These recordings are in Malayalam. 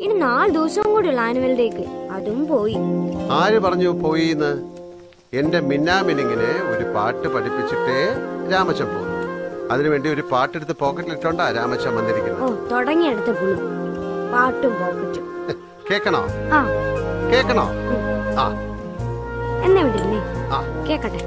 ഇനി നാല് ദിവസവും കൂടിയുള്ള ആനുവൽ ഡേക്ക് അതും പോയി ആര് പറഞ്ഞു പോയിന്ന് എന്റെ മിന്നാമിനിങ്ങിന് ഒരു പാട്ട് പഠിപ്പിച്ചിട്ടേ രാമച്ചൻ പോകുന്നു അതിനുവേണ്ടി ഒരു പാട്ടെടുത്ത് പോക്കറ്റിൽ ഇട്ടോണ്ടാ രാമച്ചൻ ഓ വന്നിരിക്കുന്നത് തുടങ്ങിയെടുത്ത പുളി പാട്ടും പോക്കറ്റും കേക്കണോ ആ കേക്കണോ ആ എന്നെ വിടില്ലേ ആ കേക്കട്ടെ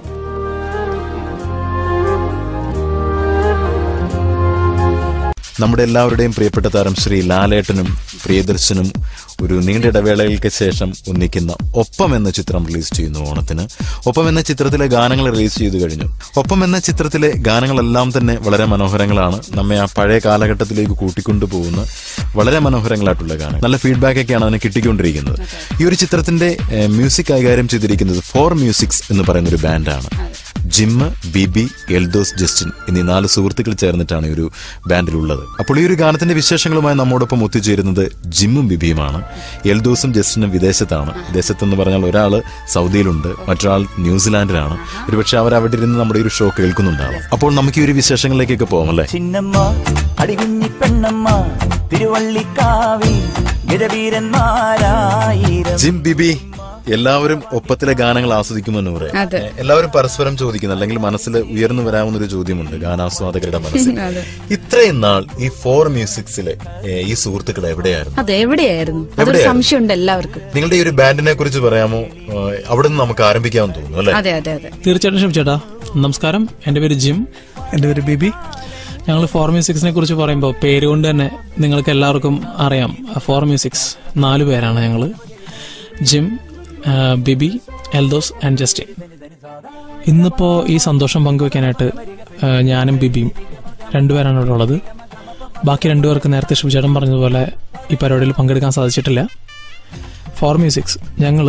നമ്മുടെ എല്ലാവരുടെയും പ്രിയപ്പെട്ട താരം ശ്രീ ലാലേട്ടനും പ്രിയദർശനും ഒരു നീണ്ട ഇടവേളകൾക്ക് ശേഷം ഒന്നിക്കുന്ന ഒപ്പം എന്ന ചിത്രം റിലീസ് ചെയ്യുന്നു ഓണത്തിന് ഒപ്പം എന്ന ചിത്രത്തിലെ ഗാനങ്ങൾ റിലീസ് ചെയ്തു കഴിഞ്ഞു ഒപ്പം എന്ന ചിത്രത്തിലെ ഗാനങ്ങളെല്ലാം തന്നെ വളരെ മനോഹരങ്ങളാണ് നമ്മെ ആ പഴയ കാലഘട്ടത്തിലേക്ക് കൂട്ടിക്കൊണ്ടുപോകുന്ന വളരെ മനോഹരങ്ങളായിട്ടുള്ള ഗാനം നല്ല ഫീഡ്ബാക്ക് ഒക്കെയാണ് അതിന് കിട്ടിക്കൊണ്ടിരിക്കുന്നത് ഈ ഒരു ചിത്രത്തിന്റെ ഏഹ്, മ്യൂസിക് കൈകാര്യം ചെയ്തിരിക്കുന്നത് ഫോർ മ്യൂസിക്സ് എന്ന് പറയുന്ന ഒരു ബാൻഡാണ് ജിമ്മ് ബിബി എൽദോസ് ജസ്റ്റിൻ എന്നീ നാല് സുഹൃത്തുക്കൾ ചേർന്നിട്ടാണ് ഈ ഒരു ബാൻഡിലുള്ളത് അപ്പോൾ ഈ ഒരു ഗാനത്തിന്റെ വിശേഷങ്ങളുമായി നമ്മോടൊപ്പം ഒത്തുചേരുന്നത് ജിമ്മും ബിബിയുമാണ് എൽദോസും ജസ്റ്റിനും വിദേശത്താണ് വിദേശത്തെന്ന് പറഞ്ഞാൽ ഒരാൾ സൗദിയിലുണ്ട് മറ്റൊരാൾ ന്യൂസിലാൻഡിലാണ് ഒരുപക്ഷെ അവർ അവിടെ ഇരുന്ന് നമ്മുടെ ഈ ഒരു ഷോ കേൾക്കുന്നുണ്ടാവും അപ്പോൾ നമുക്ക് ഈ ഒരു വിശേഷങ്ങളിലേക്കൊക്കെ പോകാം അല്ലേ ചിന്നമ്മ അടികുഞ്ഞി പെണ്ണമ്മ തിരുവള്ളിക്കാവിൽ ഗജവീരന്മാരായിരം ജിം ബിബി എല്ലാവരും ഒപ്പത്തിലെ ഗാനങ്ങൾ ആസ്വദിക്കുമെന്ന് പറയാം അതെ. എല്ലാവരും പരസ്പരം ചോദിക്കുന്ന അല്ലെങ്കിൽ മനസ്സിൽ ഉയർന്നു വരാവുന്ന ഒരു ചോദ്യമുണ്ട് ഗാനാസ്വാദകരുടെ മനസ്സിൽ ഇത്രയും നാൾ ഈ ഫോർ മ്യൂസിക്സിലെ ഏ, ഈ സുഹൃത്തുക്കൾ എവിടെയായിരുന്നു അതെ എവിടെയായിരുന്നു അതൊരു എവിടെയായിരുന്നു? സംശയമുണ്ട് എല്ലാവർക്കും നിങ്ങളുടെ ഈ ഒരു ബാൻഡിനെ കുറിച്ച് പറയാമോ ഏ, അവിടെ നിന്ന് നമുക്ക് ആരംഭിക്കാമെന്ന് തോന്നുന്നു അല്ലെ അതെ അതെ അതെ തീർച്ചയായിട്ടും ക്ഷമിച്ചേട്ടാ നമസ്കാരം എൻ്റെ പേര് ജിം എൻ്റെ പേര് ബിബി ഞങ്ങൾ ഫോർ മ്യൂസിക്സിനെ കുറിച്ച് പറയുമ്പോൾ പേര് കൊണ്ട് തന്നെ നിങ്ങൾക്ക് എല്ലാവർക്കും അറിയാം ഫോർ മ്യൂസിക്സ് നാല് പേരാണ് ഞങ്ങൾ ജിം ആ, ബിബി എൽദോസ് ആൻഡ് ജസ്റ്റിൻ ഇന്നിപ്പോൾ ഈ സന്തോഷം പങ്കുവെക്കാനായിട്ട് ആ, ഞാനും ബിബിയും രണ്ടുപേരാണ് ഇവിടെ ഉള്ളത് ബാക്കി രണ്ടുപേർക്ക് നേരത്തെ ശിവചേട്ടൻ പറഞ്ഞതുപോലെ ഈ പരിപാടിയിൽ പങ്കെടുക്കാൻ സാധിച്ചിട്ടില്ല ഫോർ മ്യൂസിക്സ് ഞങ്ങൾ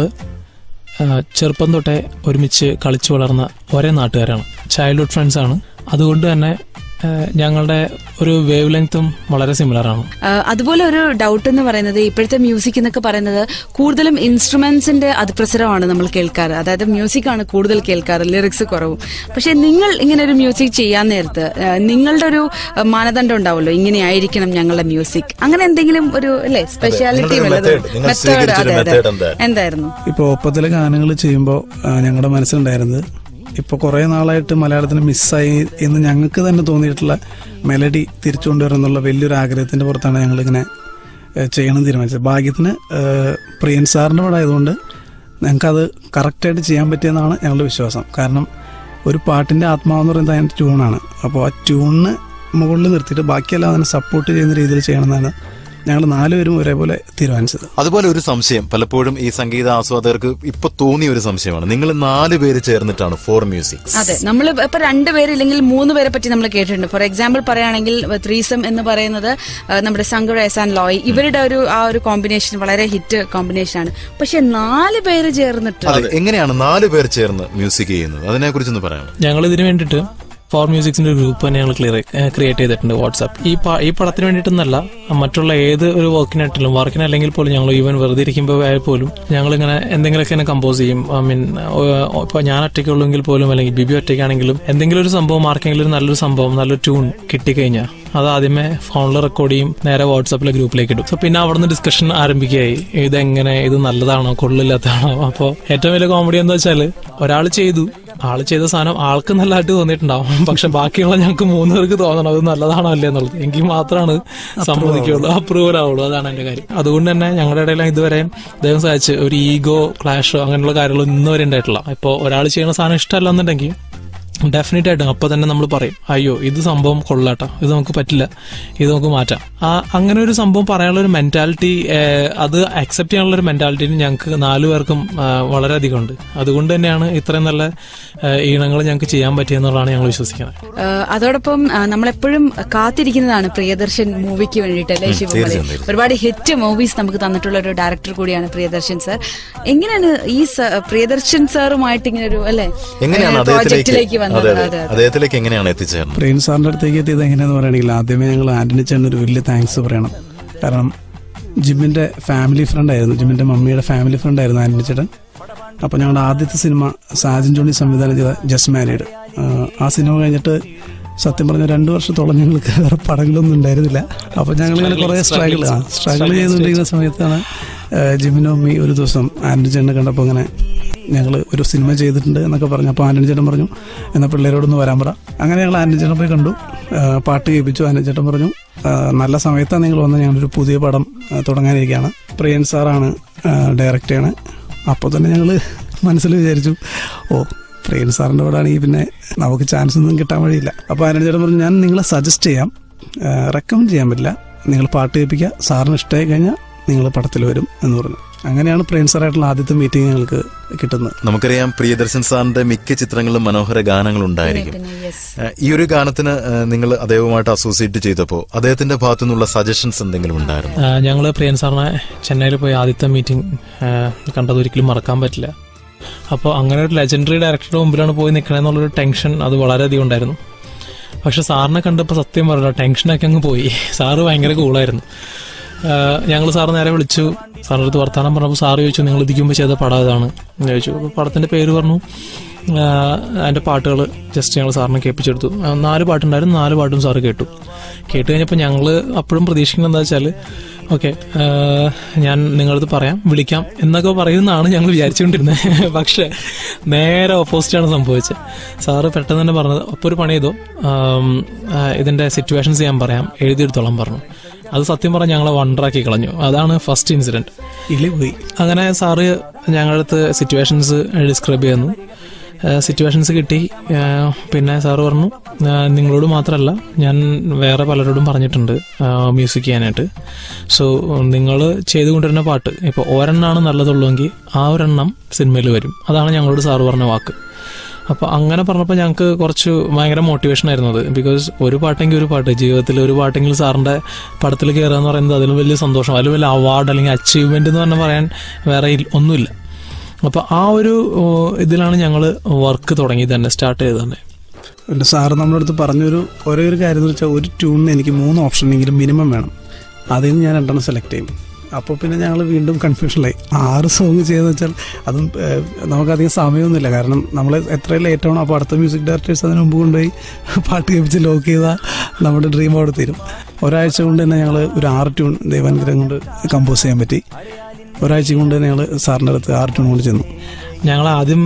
ചെറുപ്പം തൊട്ടേ ഒരുമിച്ച് കളിച്ചു വളർന്ന ഒരേ നാട്ടുകാരാണ് ചൈൽഡ്ഹുഡ് ഫ്രണ്ട്സ് ആണ് അതുകൊണ്ട് തന്നെ ആ, ഞങ്ങളുടെ ഒരു വേവ് ലെങ്ത്തും വളരെ സിമിലർ ആണ് ആ, അതുപോലെ ഒരു ഡൗട്ട് എന്ന് പറയുന്നത് ഇപ്പോഴത്തെ മ്യൂസിക് എന്നൊക്കെ പറയുന്നത് കൂടുതലും ഇൻസ്ട്രുമെന്റ്സിന്റെ അതിപ്രസരമാണ് നമ്മൾ കേൾക്കാറ് അതായത് മ്യൂസിക് ആണ് കൂടുതൽ കേൾക്കാറ് ലിറിക്സ് കുറവും പക്ഷെ നിങ്ങൾ ഇങ്ങനെ ഒരു മ്യൂസിക് ചെയ്യാൻ നേരത്ത് ആ, നിങ്ങളുടെ ഒരു ആ, മാനദണ്ഡം ഉണ്ടാവുമല്ലോ ഇങ്ങനെ ആയിരിക്കണം ഞങ്ങളുടെ മ്യൂസിക് അങ്ങനെ എന്തെങ്കിലും ഒരു അല്ലേ സ്പെഷ്യാലിറ്റി നിങ്ങളുടെ ഒരു method, നിങ്ങൾ സ്വീകരിച്ചൊരു method എന്തായിരുന്നു? എന്തായിരുന്നു ഇപ്പോൾ ഒപ്പത്തിലെ ഗാനങ്ങൾ ചെയ്യുമ്പോൾ ഞങ്ങളുടെ മനസ്സിലുണ്ടായിരുന്നത് ഇപ്പോൾ കുറേ നാളായിട്ട് മലയാളത്തിന് മിസ്സായി എന്ന് ഞങ്ങൾക്ക് തന്നെ തോന്നിയിട്ടുള്ള മെലഡി തിരിച്ചു കൊണ്ടുവരുന്നുള്ള വലിയൊരു ആഗ്രഹത്തിൻ്റെ പുറത്താണ് ഞങ്ങളിങ്ങനെ ഏഹ്, ചെയ്യണം തീരുമാനിച്ചത് ഭാഗ്യത്തിന് ഏഹ്, പ്രിയൻ സാറിൻ്റെ കൂടെ ആയതുകൊണ്ട് ഞങ്ങൾക്കത് കറക്റ്റായിട്ട് ചെയ്യാൻ പറ്റിയെന്നാണ് ഞങ്ങളുടെ വിശ്വാസം കാരണം ഒരു പാട്ടിൻ്റെ ആത്മാവെന്ന് പറയുന്നത് അതിൻ്റെ ട്യൂണാണ് അപ്പോൾ ആ ട്യൂണിന് മുകളിൽ നിർത്തിയിട്ട് ബാക്കിയെല്ലാം അതിനെ സപ്പോർട്ട് ചെയ്യുന്ന രീതിയിൽ ചെയ്യണമെന്നാണ് ഞങ്ങൾ നാലുപേരും ഒരേപോലെ തീരുമാനിച്ചത് അതുപോലെ ഒരു സംശയം പലപ്പോഴും ഈ സംഗീത ആസ്വാദകർക്ക് ഇപ്പൊ തോന്നിയ ഒരു സംശയമാണ് നിങ്ങൾ നാല് പേര് ചേർന്നിട്ടാണ് ഫോർ മ്യൂസിക്സ് അതെ നമ്മൾ ഇപ്പൊ രണ്ടുപേര് ഇല്ലെങ്കിൽ മൂന്ന് പേരെ പറ്റി നമ്മൾ കേട്ടിട്ടുണ്ട് ഫോർ എക്സാമ്പിൾ പറയുകയാണെങ്കിൽ ത്രീസം എന്ന് പറയുന്നത് ആ, നമ്മുടെ ശങ്കർ എസ് ആൻഡ് ലോയ് ഇവരുടെ ഒരു ആ ഒരു കോമ്പിനേഷൻ വളരെ ഹിറ്റ് കോമ്പിനേഷൻ ആണ് പക്ഷെ നാല് പേര് ചേർന്നിട്ട് അതെ എങ്ങനെയാണ് നാല് പേർ ചേർന്ന് മ്യൂസിക് ചെയ്യുന്നത് അതിനെ കുറിച്ചൊന്ന് പറയാമോ ഞങ്ങൾ ഇതിനു വേണ്ടിയിട്ട് ഫോർ മ്യൂസിക്സിന്റെ ഒരു ഗ്രൂപ്പ് തന്നെ ഞങ്ങൾ ക്ലിയർ ക്രിയേറ്റ് ചെയ്തിട്ടുണ്ട് വാട്സാപ്പ് ഈ പ- ഈ പടത്തിന് വേണ്ടിയിട്ടൊന്നല്ല മറ്റുള്ള ഏത് ഒരു വർക്കിനായിട്ടിലും വർക്കിന് അല്ലെങ്കിൽ പോലും ഞങ്ങൾ ഈവൻ വെറുതെ ഇരിക്കുമ്പോൾ ആയാൽ പോലും ഞങ്ങൾ ഇങ്ങനെ എന്തെങ്കിലുമൊക്കെ ഇങ്ങനെ കമ്പോസ് ചെയ്യും ഐ മീൻ ഇപ്പൊ ഞാൻ ഒറ്റയ്ക്കുള്ളെങ്കിൽ പോലും അല്ലെങ്കിൽ ബിബി ഒറ്റയ്ക്കാണെങ്കിലും എന്തെങ്കിലും ഒരു സംഭവം ആർക്കെങ്കിലും ഒരു നല്ലൊരു സംഭവം നല്ലൊരു ട്യൂൺ കിട്ടിക്കഴിഞ്ഞാൽ അത് ആദ്യമേ ഫോണിൽ റെക്കോർഡ് ചെയ്യും നേരെ വാട്സാപ്പിലെ ഗ്രൂപ്പിലേക്ക് ഇടും സോ പിന്നെ അവിടുന്ന് ഡിസ്കഷൻ ആരംഭിക്കുകയായി ഇതെങ്ങനെ ഇത് നല്ലതാണോ കൊള്ളില്ലാത്തതാണോ അപ്പോൾ ഏറ്റവും വലിയ കോമഡി എന്താ വെച്ചാൽ ഒരാൾ ചെയ്തു ആള് ചെയ്ത സാധനം ആൾക്ക് നല്ലതായിട്ട് തോന്നിയിട്ടുണ്ടാവും പക്ഷെ ബാക്കിയുള്ള ഞങ്ങൾക്ക് മൂന്ന് പേർക്ക് തോന്നണം അത് നല്ലതാണോ അല്ലേ എന്നുള്ളത് എങ്കിൽ മാത്രമാണ് സമ്മതിക്കുള്ളൂ അപ്രൂവൽ ആവുള്ളൂ അതാണ് എന്റെ കാര്യം അതുകൊണ്ട് തന്നെ ഞങ്ങളുടെ ഇടയിൽ ഇതുവരെ ദൈവം സഹായിച്ച് ഒരു ഈഗോ ക്ലാഷോ അങ്ങനെയുള്ള കാര്യങ്ങളൊന്നും ഇന്ന് വരെ ഉണ്ടായിട്ടില്ല ഇപ്പോൾ ഒരാൾ ചെയ്യുന്ന സാധനം ഇഷ്ടമല്ല എന്നുണ്ടെങ്കിൽ ഡെഫിനറ്റ് ആയിട്ടും അപ്പൊ തന്നെ നമ്മൾ പറയും അയ്യോ ഇത് സംഭവം കൊള്ളാട്ടോ ഇത് നമുക്ക് പറ്റില്ല ഇത് നമുക്ക് മാറ്റാം ആ അങ്ങനെ ഒരു സംഭവം പറയാനുള്ള ഒരു മെന്റാലിറ്റി അത് അക്സെപ്റ്റ് ചെയ്യാനുള്ള ഒരു മെന്റാലിറ്റി ഞങ്ങൾക്ക് നാലു പേർക്കും ആ, വളരെയധികം ഉണ്ട് അതുകൊണ്ട് തന്നെയാണ് ഇത്രയും നല്ല ഈണങ്ങൾ ഞങ്ങൾക്ക് ചെയ്യാൻ പറ്റിയെന്നുള്ളതാണ് ഞങ്ങൾ വിശ്വസിക്കുന്നത് ആ, അതോടൊപ്പം ആ, നമ്മളെപ്പോഴും കാത്തിരിക്കുന്നതാണ് പ്രിയദർശൻ മൂവിക്ക് വേണ്ടിയിട്ട് അല്ലേ ശിവമലി തീർച്ചയായും. ഒരുപാട് ഹിറ്റ് മൂവീസ് നമുക്ക് തന്നിട്ടുള്ള ഒരു ഡയറക്ടർ കൂടിയാണ് പ്രിയദർശൻ സർ എങ്ങനെയാണ് ഈ സ- പ്രിയദർശൻ സാറുമായിട്ട് ഇങ്ങനെ ഒരു അല്ലേ എങ്ങനെയാണ് പ്രോജക്റ്റിലേക്ക് അദ്ദേഹത്തിലേക്ക് വന്നത് അതെ അതെ അതെ അതെ. അദ്ദേഹത്തിലേക്ക് എങ്ങനെയാണ് എത്തിച്ചേർന്നത് പ്രിയൻ സാറിൻ്റെ അടുത്തേക്ക് എത്തിയത് എങ്ങനെയാന്ന് പറയുകയാണെങ്കിൽ ആദ്യമേ ഞങ്ങൾ ആന്റണി ചേട്ടന് ഒരു വലിയ താങ്ക്സ് പറയണം കാരണം ജിമ്മിന്റെ ഫാമിലി ഫ്രണ്ട് ആയിരുന്നു ജിമ്മിന്റെ മമ്മിയുടെ ഫാമിലി ഫ്രണ്ട് ആയിരുന്നു ആന്റണി ചേട്ടൻ അപ്പോൾ ഞങ്ങളുടെ ആദ്യത്തെ സിനിമ സാജൻ ജോണി സംവിധാനം ചെയ്ത ജസ്റ്റ് മാരീഡ് ആ സിനിമ കഴിഞ്ഞിട്ട് സത്യം പറഞ്ഞ രണ്ടു വർഷത്തോളം ഞങ്ങൾക്ക് വേറെ പടങ്ങളൊന്നും ഉണ്ടായിരുന്നില്ല അപ്പൊ ഞങ്ങളിങ്ങനെ കുറെ സ്ട്രഗിൾ ആ സ്ട്രഗിൾ ചെയ്തുകൊണ്ടിരിക്കുന്ന സമയത്താണ് ആ, ജിമിനോ അമ്മി ഒരു ദിവസം ആന്റണി ചേട്ടനെ കണ്ടപ്പോൾ അങ്ങനെ ഞങ്ങൾ ഒരു സിനിമ ചെയ്തിട്ടുണ്ട് എന്നൊക്കെ പറഞ്ഞു അപ്പോൾ ആന്റണി ചേട്ടൻ പറഞ്ഞു എന്നാൽ പിള്ളേരോടൊന്ന് വരാൻ പറ അങ്ങനെ ഞങ്ങൾ ആന്റണി ചേട്ടൻ പോയി കണ്ടു ആ, പാട്ട് കേൾപ്പിച്ചു ആന്റണി ചേട്ടൻ പറഞ്ഞു ആ, നല്ല സമയത്താണ് നിങ്ങൾ വന്ന് ഞങ്ങളൊരു പുതിയ പടം ആ, തുടങ്ങാനിരിക്കുകയാണ് പ്രിയൻ സാറാണ് ഡയറക്റ്റ് ചെയ്യണത് അപ്പോൾ തന്നെ ഞങ്ങൾ മനസ്സിൽ വിചാരിച്ചു ഓ പ്രിയൻ സാറിൻ്റെ പടമാണെങ്കിൽ പിന്നെ നമുക്ക് ചാൻസ് ഒന്നും കിട്ടാൻ വഴിയില്ല അപ്പോൾ ആന്റണി ചേട്ടൻ പറഞ്ഞു ഞാൻ നിങ്ങളെ സജസ്റ്റ് ചെയ്യാം റെക്കമെൻഡ് ചെയ്യാൻ പറ്റില്ല നിങ്ങൾ പാട്ട് കേൾപ്പിക്കുക സാറിന് ഇഷ്ടമായി കഴിഞ്ഞാൽ നിങ്ങൾ പടത്തിൽ വരും എന്ന് പറഞ്ഞു അങ്ങനെയാണ് പ്രിയൻ സാറായിട്ടുള്ള ആദ്യത്തെ മീറ്റിംഗ് ഞങ്ങൾക്ക് കിട്ടുന്നത് നമുക്കറിയാം പ്രിയദർശൻ സാറിന്റെ മിക്ക ചിത്രങ്ങളിലും മനോഹര ഗാനങ്ങൾ ഉണ്ടായിരിക്കും ഏഹ് ഈ ഒരു ഗാനത്തിന് നിങ്ങൾ അദ്ദേഹവുമായിട്ട് അസോസിയേറ്റ് ചെയ്തപ്പോൾ അദ്ദേഹത്തിന്റെ ഭാഗത്തു നിന്നുള്ള സജഷൻസ് എന്തെങ്കിലും ഉണ്ടായിരുന്നു ഞങ്ങൾ പ്രിയൻ സാറിനെ ചെന്നൈയിൽ പോയി ആദ്യത്തെ മീറ്റിംഗ് കണ്ടത് ഒരിക്കലും മറക്കാൻ പറ്റില്ല അപ്പോൾ അങ്ങനെ ഒരു ലെജൻഡറി ഡയറക്ടറുടെ മുമ്പിലാണ് പോയി നിൽക്കണമെന്നുള്ളൊരു ടെൻഷൻ അത് വളരെയധികം ഉണ്ടായിരുന്നു പക്ഷെ സാറിനെ കണ്ടപ്പോൾ സത്യം പറഞ്ഞ ടെൻഷനൊക്കെ അങ്ങ് പോയി സാറ് ഭയങ്കര കൂളായിരുന്നു ഞങ്ങൾ സാറ് നേരെ വിളിച്ചു സാറിൻ്റെ അടുത്ത് വർത്താനം പറഞ്ഞപ്പോൾ സാറ് ചോദിച്ചു നിങ്ങൾ ഇതിക്ക് മുമ്പ് ചെയ്ത പടം ഇതാണ് എന്ന് ചോദിച്ചു അപ്പോൾ പടത്തിൻ്റെ പേര് പറഞ്ഞു അതിൻ്റെ പാട്ടുകൾ ജസ്റ്റ് ഞങ്ങൾ സാറിനെ കേൾപ്പിച്ചെടുത്തു ആ, നാല് പാട്ടുണ്ടായിരുന്നു നാല് പാട്ടും സാറ് കേട്ടു കേട്ട് കഴിഞ്ഞപ്പോൾ ഞങ്ങൾ അപ്പോഴും പ്രതീക്ഷിക്കുന്നത് എന്താ വെച്ചാൽ ഓക്കെ ഞാൻ നിങ്ങളടുത്ത് പറയാം വിളിക്കാം എന്നൊക്കെ പറയുന്നതാണ് ഞങ്ങൾ വിചാരിച്ചുകൊണ്ടിരുന്നത് പക്ഷേ നേരെ ഓപ്പോസിറ്റാണ് സംഭവിച്ചത് സാറ് പെട്ടെന്ന് തന്നെ പറഞ്ഞത് അപ്പോൾ ഒരു പണി ചെയ്തോ ആം, ആ, ഇതിൻ്റെ സിറ്റുവേഷൻസ് ഞാൻ പറയാം എഴുതിയെടുത്തോളാം പറഞ്ഞു അത് സത്യം പറഞ്ഞാൽ ഞങ്ങളെ വണ്ടറാക്കി കളഞ്ഞു അതാണ് ഫസ്റ്റ് ഇൻസിഡന്റ് ഇലി പോയി അങ്ങനെ സാറ് ഞങ്ങളുടെ അടുത്ത് സിറ്റുവേഷൻസ് ഡിസ്ക്രൈബ് ചെയ്യുന്നു സിറ്റുവേഷൻസ് കിട്ടി ആ, പിന്നെ സാറ് പറഞ്ഞു ആ, നിങ്ങളോട് മാത്രമല്ല ഞാൻ വേറെ പലരോടും പറഞ്ഞിട്ടുണ്ട് മ്യൂസിക് ചെയ്യാനായിട്ട് സോ നിങ്ങൾ ചെയ്തുകൊണ്ടിരുന്ന പാട്ട് ഇപ്പോൾ ഒരെണ്ണമാണ് നല്ലതുള്ളൂവെങ്കിൽ ആ ഒരെണ്ണം സിനിമയിൽ വരും അതാണ് ഞങ്ങളോട് സാറ് പറഞ്ഞ വാക്ക് അപ്പോൾ അങ്ങനെ പറഞ്ഞപ്പോൾ ഞങ്ങൾക്ക് കുറച്ച് ഭയങ്കര മോട്ടിവേഷൻ ആയിരുന്നു അത് ബിക്കോസ് ഒരു പാട്ടെങ്കിൽ ഒരു പാട്ട് ജീവിതത്തിൽ ഒരു പാട്ടെങ്കിൽ സാറിൻ്റെ പടത്തിൽ കയറുക എന്ന് പറയുന്നത് അതിലും വലിയ സന്തോഷം അതിലും വലിയ അവാർഡ് അല്ലെങ്കിൽ അച്ചീവ്മെന്റ് എന്ന് പറഞ്ഞാൽ പറയാൻ വേറെ ഇൽ- ഒന്നുമില്ല അപ്പോൾ ആ ഒരു ഓ, ഇതിലാണ് ഞങ്ങൾ വർക്ക് തുടങ്ങിയത് തന്നെ സ്റ്റാർട്ട് ചെയ്തത് തന്നെ പിന്നെ സാറ് നമ്മുടെ അടുത്ത് പറഞ്ഞൊരു ഒരേ ഒരു കാര്യം എന്ന് വെച്ചാൽ ഒരു ട്യൂണിന് എനിക്ക് മൂന്ന് ഓപ്ഷനെങ്കിലും മിനിമം വേണം അതിൽ നിന്ന് ഞാൻ രണ്ടെണ്ണം സെലക്ട് ചെയ്യും അപ്പോൾ പിന്നെ ഞങ്ങൾ വീണ്ടും കൺഫ്യൂഷനിലായി ആറ് സോങ് ചെയ്തെന്ന് വെച്ചാൽ അതും ഏഹ്, നമുക്കധികം സമയമൊന്നുമില്ല കാരണം നമ്മൾ എത്ര ലേറ്റ് ആവണം അപ്പോൾ അടുത്ത മ്യൂസിക് ഡയറക്ടേഴ്സ് അതിന് മുമ്പ് കൊണ്ടുപോയി പാട്ട് കേൾപ്പിച്ച് ലോക്ക് ചെയ്താൽ നമ്മുടെ ഡ്രീം അവിടെ തീരും ഒരാഴ്ച കൊണ്ട് തന്നെ ഞങ്ങൾ ഒരു ആറ് ട്യൂൺ ദൈവാനുഗ്രഹം കൊണ്ട് കമ്പോസ് ചെയ്യാൻ പറ്റി ഒരാഴ്ച കൊണ്ട് തന്നെ ഞങ്ങൾ സാറിൻ്റെ അടുത്ത് ആറ് ട്യൂൺ കൊണ്ട് ചെന്നു ഞങ്ങൾ ആദ്യം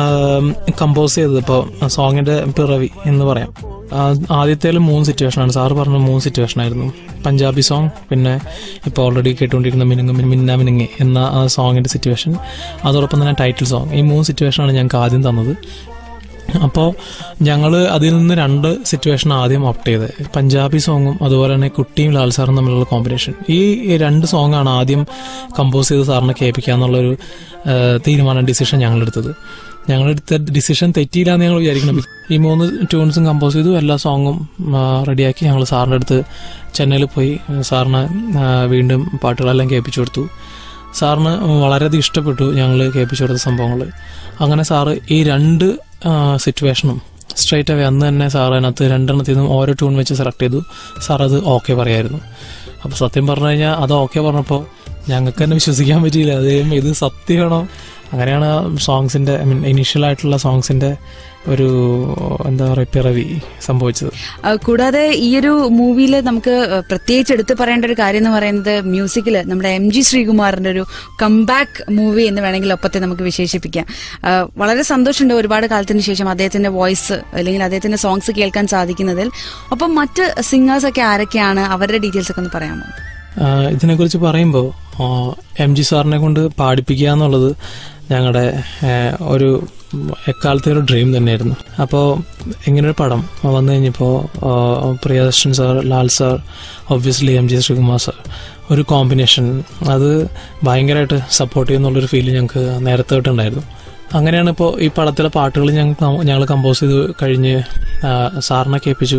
കമ്പോസ് ചെയ്തത് ഇപ്പോൾ സോങ്ങിന്റെ പിറവി എന്ന് പറയാം ആ, ആദ്യത്തേല് മൂന്ന് സിറ്റുവേഷനാണ് സാറ് പറഞ്ഞ മൂന്ന് സിറ്റുവേഷൻ ആയിരുന്നു പഞ്ചാബി സോങ് പിന്നെ ഇപ്പോൾ ഓൾറെഡി കേട്ടുകൊണ്ടിരിക്കുന്ന മിനുങ്ങ് മിനു- മിന്ന മിനുങ്ങി എന്ന ആ സോങ്ങിന്റെ സിറ്റുവേഷൻ അതോടൊപ്പം തന്നെ ടൈറ്റിൽ സോങ് ഈ മൂന്ന് സിറ്റുവേഷനാണ് ഞങ്ങൾക്ക് ആദ്യം തന്നത് അപ്പോൾ ഞങ്ങൾ അതിൽ നിന്ന് രണ്ട് സിറ്റുവേഷൻ ആദ്യം ഓപ്റ്റ് ചെയ്തത് പഞ്ചാബി സോങ്ങും അതുപോലെ തന്നെ കുട്ടിയും ലാൽ സാറും തമ്മിലുള്ള കോമ്പിനേഷൻ ഈ രണ്ട് സോങ്ങാണ് ആദ്യം കമ്പോസ് ചെയ്ത് സാറിനെ കേൾപ്പിക്കുക എന്നുള്ളൊരു ആ, തീരുമാനം ഡിസിഷൻ ഞങ്ങളെടുത്തത് ഞങ്ങളെടുത്ത ഡിസിഷൻ തെറ്റിയില്ല എന്ന് ഞങ്ങൾ വിചാരിക്കണം ഈ മൂന്ന് ട്യൂൺസും കമ്പോസ് ചെയ്തു എല്ലാ സോങ്ങും റെഡിയാക്കി ഞങ്ങൾ സാറിൻ്റെ അടുത്ത് ചെന്നൈയിൽ പോയി സാറിന് ആ, വീണ്ടും പാട്ടുകളെല്ലാം കേൾപ്പിച്ചു കൊടുത്തു സാറിന് വളരെയധികം ഇഷ്ടപ്പെട്ടു ഞങ്ങൾ കേൾപ്പിച്ചു കൊടുത്ത സംഭവങ്ങൾ അങ്ങനെ സാറ് ഈ രണ്ട് സിറ്റുവേഷനും സ്ട്രൈറ്റ് അവേ അന്ന് തന്നെ സാർ അതിനകത്ത് രണ്ടെണ്ണത്തിൽ നിന്നും ഓരോ ട്യൂൺ വെച്ച് സെലക്ട് ചെയ്തു സാർ അത് ഓക്കെ പറയായിരുന്നു അപ്പോൾ സത്യം പറഞ്ഞു കഴിഞ്ഞാൽ അത് ഓക്കെ പറഞ്ഞപ്പോൾ ഞങ്ങൾക്ക് തന്നെ വിശ്വസിക്കാൻ പറ്റിയില്ല അത് ഇത് സത്യമാണോ അങ്ങനെയാണ് സോങ്സിന്റെ ഐ മീൻ ഇനീഷ്യൽ ആയിട്ടുള്ള സോങ്സിന്റെ ഒരു എന്താ പറയുക പിറവി സംഭവിച്ചത് ആ, കൂടാതെ ഈ ഒരു മൂവിയിൽ നമുക്ക് പ്രത്യേകിച്ച് എടുത്തു പറയേണ്ട ഒരു കാര്യം എന്ന് പറയുന്നത് മ്യൂസിക്കിൽ നമ്മുടെ എം ജി ശ്രീകുമാറിന്റെ ഒരു കംബാക്ക് മൂവി എന്ന് വേണമെങ്കിൽ ഒപ്പത്തെ നമുക്ക് വിശേഷിപ്പിക്കാം ആ, വളരെ സന്തോഷമുണ്ട് ഒരുപാട് കാലത്തിന് ശേഷം അദ്ദേഹത്തിന്റെ വോയിസ് അല്ലെങ്കിൽ അദ്ദേഹത്തിന്റെ സോങ്സ് കേൾക്കാൻ സാധിക്കുന്നതിൽ ഒപ്പം മറ്റ് സിംഗേഴ്സ് ഒക്കെ ആരൊക്കെയാണ് അവരുടെ ഡീറ്റെയിൽസ് ഒക്കെ ഒന്ന് പറയാമോ ആഹ് ഇതിനെക്കുറിച്ച് പറയുമ്പോൾ എം ജി സാറിനെ കൊണ്ട് പാടിപ്പിക്കുക എന്നുള്ളത് ഞങ്ങളുടെ ആഹ് ഒരു എക്കാലത്തെ ഒരു ഡ്രീം തന്നെയായിരുന്നു അപ്പോൾ ഇങ്ങനൊരു പടം വന്നു കഴിഞ്ഞപ്പോൾ Priyadarshan sir Lal sir obviously M G Sreekumar sir ഒരു കോമ്പിനേഷൻ അത് ഭയങ്കരമായിട്ട് സപ്പോർട്ട് ചെയ്യുന്നുള്ളൊരു ഫീൽ ഞങ്ങൾക്ക് നേരത്തെ തൊട്ടുണ്ടായിരുന്നു അങ്ങനെയാണ് ഇപ്പോൾ ഈ പടത്തിലെ പാട്ടുകൾ ഞങ്ങൾ ഞങ്ങൾ കമ്പോസ് ചെയ്ത് കഴിഞ്ഞ് ആഹ് സാറിനെ കേൾപ്പിച്ചു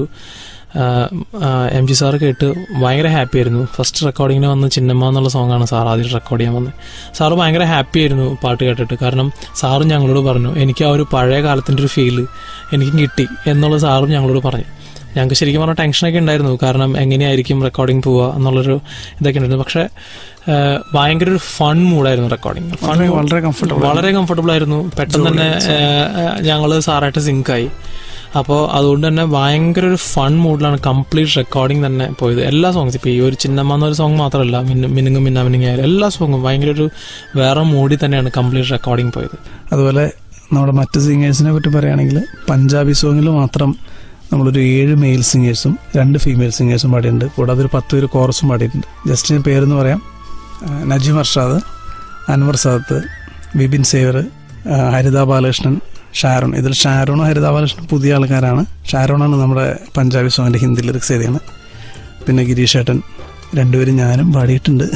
എം ജി സാറ് കേട്ട് ഭയങ്കര ഹാപ്പി ആയിരുന്നു ഫസ്റ്റ് റെക്കോർഡിങ്ങിന് വന്ന് ചിന്നമ്മ എന്നുള്ള സോങ്ങാണ് സാർ ആദ്യം റെക്കോർഡ് ചെയ്യാൻ വന്നത് സാറ് ഭയങ്കര ഹാപ്പി ആയിരുന്നു പാട്ട് കേട്ടിട്ട് കാരണം സാറും ഞങ്ങളോട് പറഞ്ഞു എനിക്ക് ആ ഒരു പഴയ കാലത്തിൻ്റെ ഒരു ഫീല് എനിക്കും കിട്ടി എന്നുള്ളത് സാറും ഞങ്ങളോട് പറഞ്ഞു ഞങ്ങൾക്ക് ശരിക്കും പറഞ്ഞാൽ ടെൻഷനൊക്കെ ഉണ്ടായിരുന്നു കാരണം എങ്ങനെയായിരിക്കും റെക്കോർഡിംഗ് പോവുക എന്നുള്ളൊരു ഇതൊക്കെ ഉണ്ടായിരുന്നു പക്ഷേ ആ, ഭയങ്കര ഒരു ഫൺ മൂഡായിരുന്നു റെക്കോർഡിങ് ഫൺ വളരെ- വളരെ comfortable വളരെ കംഫർട്ടബിൾ ആയിരുന്നു പെട്ടെന്ന് തന്നെ ഞങ്ങൾ സാറായിട്ട് സിങ്കായി അപ്പോൾ അതുകൊണ്ട് തന്നെ ഭയങ്കര ഒരു ഫൺ മൂഡിലാണ് കംപ്ലീറ്റ് റെക്കോർഡിംഗ് തന്നെ പോയത് എല്ലാ സോങ്സ് ഇപ്പോൾ ഈ ഒരു ചിന്നമ്മ എന്നൊരു സോങ് മാത്രമല്ല മിന്നു മിനുങ്ങും മിന്നാ മിനുങ്ങ ആയാലും എല്ലാ സോങ്ങും ഭയങ്കര ഒരു വേറെ മൂഡിൽ തന്നെയാണ് കംപ്ലീറ്റ് റെക്കോർഡിംഗ് പോയത് അതുപോലെ നമ്മുടെ മറ്റ് സിംഗേഴ്സിനെ പറ്റി പറയുകയാണെങ്കിൽ പഞ്ചാബി സോങ്ങിൽ മാത്രം നമ്മളൊരു ഏഴ് മെയിൽ സിംഗേഴ്സും രണ്ട് ഫീമെയിൽ സിംഗേഴ്സും പാടിയിട്ടുണ്ട് കൂടാതെ ഒരു പത്ത് പേര് കോറസും പാടിയിട്ടുണ്ട് ജസ്റ്റ് ഞാൻ പേരെന്ന് പറയാം ആ, നജീം അർഷാദ് അൻവർ സാദത്ത് ബിപിൻ സേവർ ആ, ഹരിത ബാലകൃഷ്ണൻ ഷാരോൺ ഇതിൽ ഷാരോണും ഹരിത ബാലകൃഷ്ണൻ പുതിയ ആൾക്കാരാണ് ഷാരോണാണ് നമ്മുടെ പഞ്ചാബി സോങ്ങിൻ്റെ ഹിന്ദി ലിറിക്സ് എഴുതിയാണ് പിന്നെ ഗിരീഷ് ഏട്ടൻ രണ്ടുപേരും ഞാനും പാടിയിട്ടുണ്ട്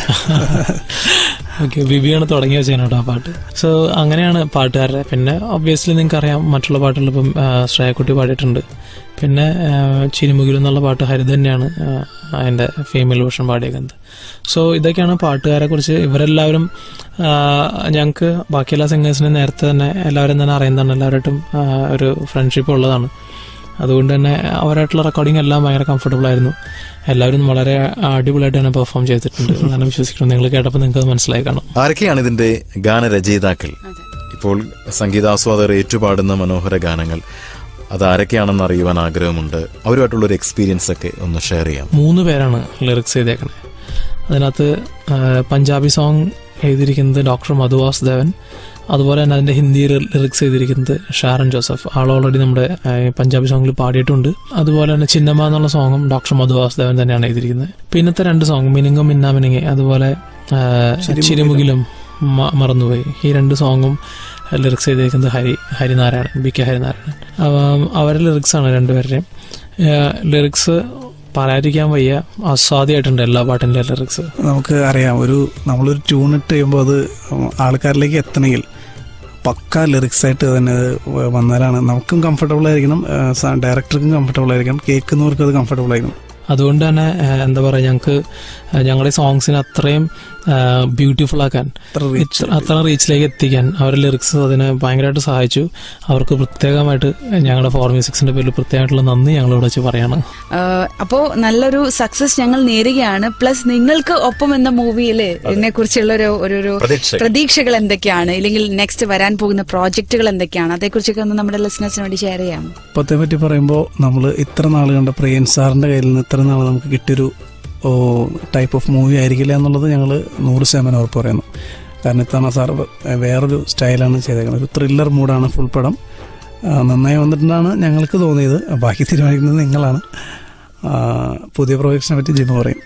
ഓക്കെ ബിബിയാണ് തുടങ്ങി വെച്ചാണ് കേട്ടോ ആ പാട്ട് സോ അങ്ങനെയാണ് പാട്ടുകാരുടെ പിന്നെ ഒബ്വിയസ്ലി നിങ്ങൾക്ക് അറിയാം മറ്റുള്ള പാട്ടുകൾ ഇപ്പം ആ, ശ്രേയക്കുട്ടി പാടിയിട്ടുണ്ട് പിന്നെ ആ, ചിരിമുകിൽ എന്നുള്ള പാട്ട് ഹരിത തന്നെയാണ് ആ, അതിൻ്റെ ഫീമെയിൽ വേർഷൻ പാടിയേക്കുന്നത് സോ ഇതൊക്കെയാണ് പാട്ടുകാരെ കുറിച്ച് ഇവരെല്ലാവരും ഞങ്ങൾക്ക് ബാക്കി എല്ലാ സിംഗേഴ്സിനും നേരത്തെ തന്നെ എല്ലാവരും തന്നെ അറിയുന്നതാണ് എല്ലാവരായിട്ടും ആ, ഒരു ഫ്രണ്ട്ഷിപ്പ് ഉള്ളതാണ് അതുകൊണ്ട് തന്നെ അവരായിട്ടുള്ള റെക്കോർഡിംഗ് എല്ലാം ഭയങ്കര കംഫർട്ടബിൾ ആയിരുന്നു എല്ലാവരും വളരെ അടിപൊളിയായിട്ട് തന്നെ പെർഫോം ചെയ്തിട്ടുണ്ട് ഞാൻ വിശ്വസിക്കുന്നു നിങ്ങൾ കേട്ടപ്പോൾ നിങ്ങൾക്ക് അത് മനസ്സിലായി കാണും ആരൊക്കെയാണ് ഇതിന്റെ ഗാനരചയിതാക്കൾ ഇപ്പോൾ സംഗീതാസ്വാദകർ ഏറ്റുപാടുന്ന മനോഹര ഗാനങ്ങൾ അത് ആരൊക്കെയാണെന്ന് അറിയുവാൻ ആഗ്രഹമുണ്ട് അവരുമായിട്ടുള്ള ഒരു എക്സ്പീരിയൻസ് ഒക്കെ ഒന്ന് ഷെയർ ചെയ്യാം മൂന്ന് പേരാണ് ലിറിക്സ് ചെയ്തേക്കണേ അതിനകത്ത് ആ, പഞ്ചാബി സോങ് എഴുതിയിരിക്കുന്നത് ഡോക്ടർ മധു വാസുദേവൻ അതുപോലെ തന്നെ അതിന്റെ ഹിന്ദി ലിറിക്സ് ചെയ്തിരിക്കുന്നത് ഷാരൻ ജോസഫ് ആൾ ഓൾറെഡി നമ്മുടെ ആ, പഞ്ചാബി സോങ്ങിൽ പാടിയിട്ടുണ്ട് അതുപോലെ തന്നെ ചിന്നമ്മ എന്നുള്ള സോങ്ങും ഡോക്ടർ മധു വാസുദേവൻ തന്നെയാണ് എഴുതിയിരിക്കുന്നത് പിന്നത്തെ രണ്ട് സോങ് മിനിങ്ങും മിന്നാ മിനിങ്ങി അതുപോലെ ആ, ചിരിമുകിലും മ- മറന്നുപോയി ഈ രണ്ട് സോങ്ങും ലിറിക്സ് ചെയ്തിരിക്കുന്നത് ഹരി ഹരിനാരായണൻ ബി കെ ഹരിനാരായണൻ അവ- അവരുടെ ലിറിക്സ് ആണ് രണ്ടുപേരുടെയും ലിറിക്സ് പറയാതിരിക്കാൻ വയ്യ അസാധ്യമായിട്ടുണ്ട് എല്ലാ പാട്ടിന്റെ ലിറിക്സ് നമുക്ക് അറിയാം ഒരു നമ്മളൊരു ട്യൂൺ ഇട്ട് കഴിയുമ്പോൾ അത് ആൾക്കാരിലേക്ക് എത്തണമെങ്കിൽ പക്ക ലിറിക്സ് ആയിട്ട് തന്നെ അത് വന്നാലാണ് നമുക്കും കംഫർട്ടബിൾ ആയിരിക്കണം ഡയറക്ടർക്കും കംഫർട്ടബിൾ ആയിരിക്കണം കേൾക്കുന്നവർക്കും അത് കംഫർട്ടബിൾ ആയിരിക്കണം അതുകൊണ്ട് തന്നെ ആ, എന്താ പറയുക ഞങ്ങൾക്ക് ഞങ്ങളുടെ സോങ്സിനെ അത്രയും ബ്യൂട്ടിഫുൾ ആക്കാൻ അത്ര reach ഇത്ര- അത്ര റീച്ചിലേക്ക് എത്തിക്കാൻ അവരുടെ ലിറിക്സ് അതിനെ ഭയങ്കരമായിട്ട് സഹായിച്ചു അവർക്ക് പ്രത്യേകമായിട്ട് ഞങ്ങളുടെ ഫോർ മ്യൂസിക്സിന്റെ പേരിൽ പ്രത്യേകമായിട്ടുള്ള നന്ദി ഞങ്ങൾ ഇവിടെ വെച്ച് പറയാണ് അപ്പോ നല്ലൊരു സക്സസ് ഞങ്ങൾ നേരുകയാണ് പ്ലസ് നിങ്ങൾക്ക് ഒപ്പം എന്ന മൂവിയിൽ ഇതിനെ കുറിച്ചുള്ള ഒരു ഒരു ഒരു പ്രതീക്ഷകൾ. പ്രതീക്ഷകൾ എന്തൊക്കെയാണ് ഇല്ലെങ്കിൽ നെക്സ്റ്റ് വരാൻ പോകുന്ന പ്രോജക്റ്റുകൾ എന്തൊക്കെയാണ് അതേക്കുറിച്ചൊക്കെ ഒന്ന് നമ്മുടെ ലിസണേഴ്സിന് വേണ്ടി ഷെയർ ചെയ്യാം ഇപ്പത്തെ പറ്റി പറയുമ്പോൾ നമ്മൾ ഇത്ര നാൾ കണ്ട പ്രിയൻ സാറിന്റെ കയ്യിൽ നിന്ന് ഇത്ര നാൾ നമുക്ക് കിട്ടിയൊരു ടൈപ്പ് ഓഫ് മൂവി ആയിരിക്കില്ല എന്നുള്ളത് ഞങ്ങൾ നൂറ് ശതമാനം ഉറപ്പ് പറയുന്നു കാരണം ഇത്തവണ സാർ വേറൊരു സ്റ്റൈലാണ് ചെയ്തേക്കുന്നത് ഒരു ത്രില്ലർ മൂഡാണ് ഫുൾ പടം ആ, നന്നായി വന്നിട്ടുണ്ടാണ് ഞങ്ങൾക്ക് തോന്നിയത് ബാക്കി തീരുമാനിക്കുന്നത് നിങ്ങളാണ് ആ, പുതിയ പ്രോജക്ട്സിനെ പറ്റി ജിമ്മ പറയും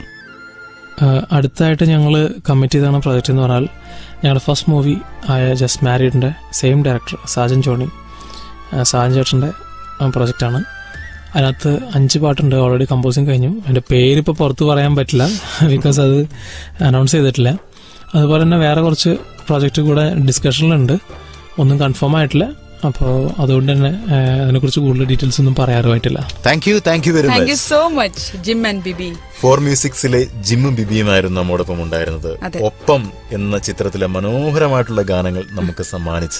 ആഹ് അടുത്തായിട്ട് ഞങ്ങൾ കമ്മിറ്റ് ചെയ്താണ് പ്രോജക്റ്റ് എന്ന് പറഞ്ഞാൽ ഞങ്ങളുടെ ഫസ്റ്റ് മൂവി ആയ ജസ്റ്റ് മാരീഡിൻ്റെ same director Sajan Johnny ah Sajan ചേട്ടൻ്റെ പ്രോജക്റ്റാണ് അതിനകത്ത് അഞ്ച് പാട്ടുണ്ട് ഓൾറെഡി കമ്പോസിങ് കഴിഞ്ഞു അതിൻ്റെ പേരിപ്പോൾ പുറത്ത് പറയാൻ പറ്റില്ല ബിക്കോസ് അത് അനൗൺസ് ചെയ്തിട്ടില്ല അതുപോലെ തന്നെ വേറെ കുറച്ച് പ്രോജക്റ്റ് കൂടെ ഡിസ്കഷനിലുണ്ട് ഒന്നും കൺഫേം ആയിട്ടില്ല അപ്പോൾ അതുകൊണ്ട് തന്നെ ആഹ് അതിനെക്കുറിച്ച് കൂടുതൽ ഡീറ്റെയിൽസ് ഒന്നും പറയാറുമായിട്ടില്ല thank you thank you very thank you much so much Jim and Bibi four മ്യൂസിക്സിലെ ജിമ്മും ബിബിയുമായിരുന്നു നമ്മോടൊപ്പം ഉണ്ടായിരുന്നത് അതെ. ഒപ്പം എന്ന ചിത്രത്തിലെ മനോഹരമായിട്ടുള്ള ഗാനങ്ങൾ നമുക്ക് സമ്മാനിച്ച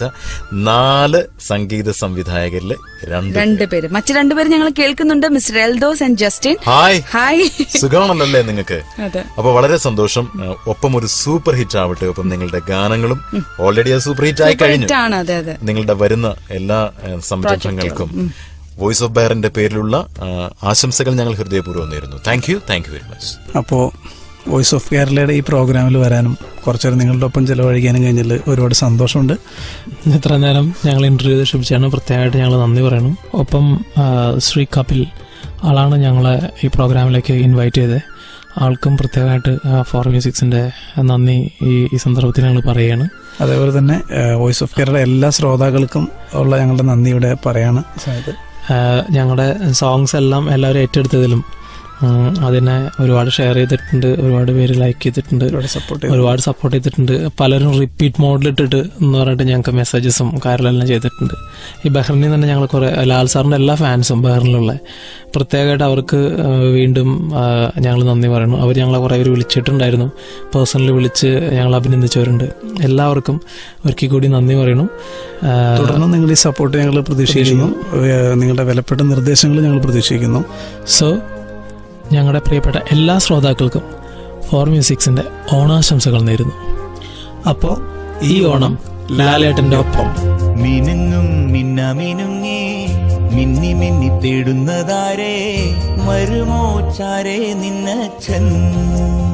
നാല് സംഗീത സംവിധായകരിലെ രണ്ട് രണ്ടുപേര് മറ്റു രണ്ടുപേര് ഞങ്ങൾ കേൾക്കുന്നുണ്ട് mister Eldhose and Justin hi hi സുഖമാണല്ലേ നിങ്ങൾക്ക് അതെ അപ്പൊ വളരെ സന്തോഷം ഏഹ്, ഒപ്പം ഒരു സൂപ്പർ ഹിറ്റ് ആവട്ടെ ഒപ്പം നിങ്ങളുടെ ഗാനങ്ങളും ഓൾറെഡി അത് സൂപ്പർ ഹിറ്റ് ആയി കഴിഞ്ഞു ആണ് അതെ അതെ നിങ്ങളുടെ വരുന്ന എല്ലാ ഏഹ്, സംരംഭങ്ങൾക്കും വോയിസ് ഓഫ് ബയറിന്റെ പേരിലുള്ള ആ, ആശംസകൾ ഞങ്ങൾ ഹൃദയപൂർവ്വം നേരുന്നു thank you thank you very much അപ്പോൾ വോയിസ് ഓഫ് കേരളയുടെ ഈ പ്രോഗ്രാമിൽ വരാനും കുറച്ചേരം നിങ്ങളുടെ ഒപ്പം ചിലവഴിക്കാനും കഴിഞ്ഞതിൽ ഒരുപാട് സന്തോഷമുണ്ട് ഇത്ര നേരം ഞങ്ങൾ ഇന്റർവ്യൂ ചെയ്ത് ക്ഷമിച്ചാണ് പ്രത്യേകമായിട്ട് ഞങ്ങൾ നന്ദി പറയുന്നു ഒപ്പം ആ, ശ്രീ കപിൽ ആളാണ് ഞങ്ങളെ ഈ പ്രോഗ്രാമിലേക്ക് ഇൻവൈറ്റ് ചെയ്തത് ആൾക്കും പ്രത്യേകമായിട്ട് ഫോർ മ്യൂസിക്സിന്റെ നന്ദി ഈ ഈ സന്ദർഭത്തിൽ ഞങ്ങൾ പറയുകയാണ് അതേപോലെ തന്നെ വോയിസ് ഓഫ് കേരള എല്ലാ ശ്രോതാക്കൾക്കും ഉള്ള ഞങ്ങളുടെ നന്ദി ഇവിടെ പറയാണ് ഈ സമയത്ത് ആ, ഞങ്ങളുടെ സോങ്സ് എല്ലാം എല്ലാവരും ഏറ്റെടുത്തതിലും ഉം, അതിനെ ഒരുപാട് ഷെയർ ചെയ്തിട്ടുണ്ട് ഒരുപാട് പേര് ലൈക്ക് ചെയ്തിട്ടുണ്ട് ഒരുപാട് സപ്പോർട്ട് ചെയ്തു ഒരുപാട് സപ്പോർട്ട് ചെയ്തിട്ടുണ്ട് പലരും റിപ്പീറ്റ് മോഡിലിട്ടിട്ട് എന്ന് പറഞ്ഞിട്ട് ഞങ്ങൾക്ക് മെസ്സേജസും കാര്യങ്ങളെല്ലാം ചെയ്തിട്ടുണ്ട് ഈ ബഹ്റിനിൽ തന്നെ ഞങ്ങൾ കുറെ ലാൽ സാറിന്റെ എല്ലാ ഫാൻസും ബഹ്റിനിലുള്ള പ്രത്യേകമായിട്ട് അവർക്ക് ആ, വീണ്ടും ഞങ്ങൾ നന്ദി പറയുന്നു അവർ ഞങ്ങളെ കുറെ പേര് വിളിച്ചിട്ടുണ്ടായിരുന്നു പേഴ്സണലി വിളിച്ച് ഞങ്ങൾ അഭിനന്ദിച്ചവരുണ്ട് എല്ലാവർക്കും ഒരിക്കൽ കൂടി നന്ദി പറയുന്നു ആ, തുടർന്ന് നിങ്ങളുടെ ഈ സപ്പോർട്ട് ഞങ്ങൾ പ്രതീക്ഷിക്കുന്നു ഏഹ് നിങ്ങളുടെ വിലപ്പെട്ട നിർദ്ദേശങ്ങൾ ഞങ്ങൾ പ്രതീക്ഷിക്കുന്നു സോ ഞങ്ങളുടെ പ്രിയപ്പെട്ട എല്ലാ ശ്രോതാക്കൾക്കും ഫോർ മ്യൂസിക്സിന്റെ ഓണാശംസകൾ നേരുന്നു അപ്പോൾ ഈ ഓണം ലാലേട്ടന്റെ ഒപ്പം മിനുങ്ങും മിന്ന മിനുങ്ങി മിന്നി മിന്നി തേടുന്നതാരേ മരുമോ ചാരേ നിന്നച്ഛൻ